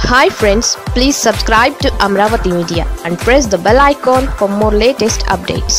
hi friends please subscribe to Amaravati media and press the bell icon for more latest updates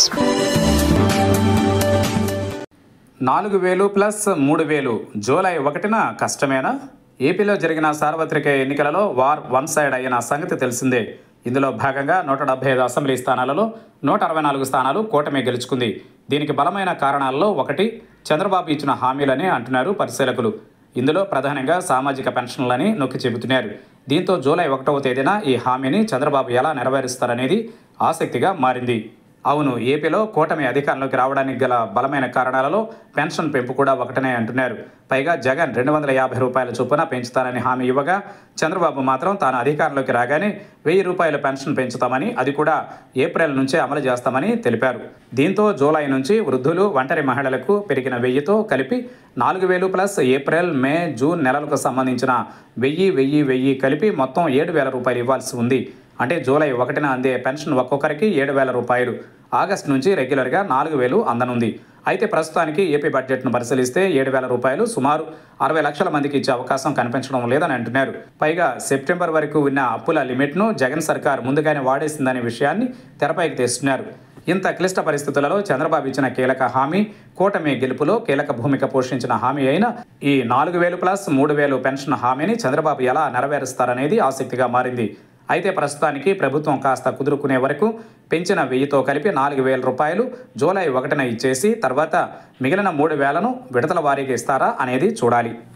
నాలుగు వేలు plus మూడు వేలు July ఒకటిన కష్టమేనా ఏపీలో జరిగిన సార్వత్రిక ఎన్నికలలో వార్ వన్ సైడ్ అయిన సంగతి తెలిసిందే ఇందులో భాగంగా నూట డెబ్బై ఐదు అసెంబ్లీ స్థానాలలో నూట అరవై నాలుగు స్థానాలు కూటమి గెలుచుకుంది దీనికి బలమైన కారణాల్లో ఒకటి చంద్రబాబు ఇచ్చిన హామీలని అంటున్నారు పరిశీలకులు ఇందులో ప్రధానంగా సామాజిక పెన్షన్లని నొక్కి చెబుతున్నారు దీంతో జూలై ఒకటవ తేదీన ఈ హామీని చంద్రబాబు ఎలా నెరవేరుస్తారనేది ఆసక్తిగా మారింది అవును ఏపీలో కూటమి అధికారంలోకి రావడానికి గల బలమైన కారణాలలో పెన్షన్ పెంపు కూడా ఒకటనే అంటున్నారు పైగా జగన్ రెండు వందల యాభై రూపాయల చొప్పున పెంచుతానని హామీ ఇవ్వగా చంద్రబాబు మాత్రం తాను అధికారంలోకి రాగానే వెయ్యి రూపాయల పెన్షన్ పెంచుతామని అది కూడా ఏప్రిల్ నుంచే అమలు చేస్తామని తెలిపారు దీంతో జూలై నుంచి వృద్ధులు ఒంటరి మహిళలకు పెరిగిన వెయ్యితో కలిపి నాలుగు వేలు ప్లస్ ఏప్రిల్ మే జూన్ నెలలకు సంబంధించిన వెయ్యి వెయ్యి వెయ్యి కలిపి మొత్తం ఏడు వేల రూపాయలు ఇవ్వాల్సి ఉంది అంటే జూలై ఒకటిన అందే పెన్షన్ ఒక్కొక్కరికి ఏడు వేల రూపాయలు ఆగస్టు నుంచి రెగ్యులర్గా నాలుగు వేలు అందనుంది అయితే ప్రస్తుతానికి ఏపీ బడ్జెట్ను పరిశీలిస్తే ఏడు వేల రూపాయలు సుమారు అరవై లక్షల మందికి ఇచ్చే అవకాశం కనిపించడం లేదని అంటున్నారు పైగా సెప్టెంబర్ వరకు ఉన్న అప్పుల లిమిట్ను జగన్ సర్కార్ ముందుగానే వాడేసిందనే విషయాన్ని తెరపైకి తెస్తున్నారు ఇంత క్లిష్ట పరిస్థితులలో చంద్రబాబు ఇచ్చిన కీలక హామీ కూటమి గెలుపులో కీలక భూమిక పోషించిన హామీ అయిన ఈ నాలుగు వేలు ప్లస్ మూడు వేలు పెన్షన్ హామీని చంద్రబాబు ఎలా నెరవేరుస్తారనేది ఆసక్తిగా మారింది అయితే ప్రస్తుతానికి ప్రభుత్వం కాస్త కుదురుకునే వరకు పెంచిన వెయ్యితో కలిపి నాలుగు వేల రూపాయలు జూలై ఒకటిన ఇచ్చేసి తర్వాత మిగిలిన మూడు వేలను విడతల వారీగా ఇస్తారా అనేది చూడాలి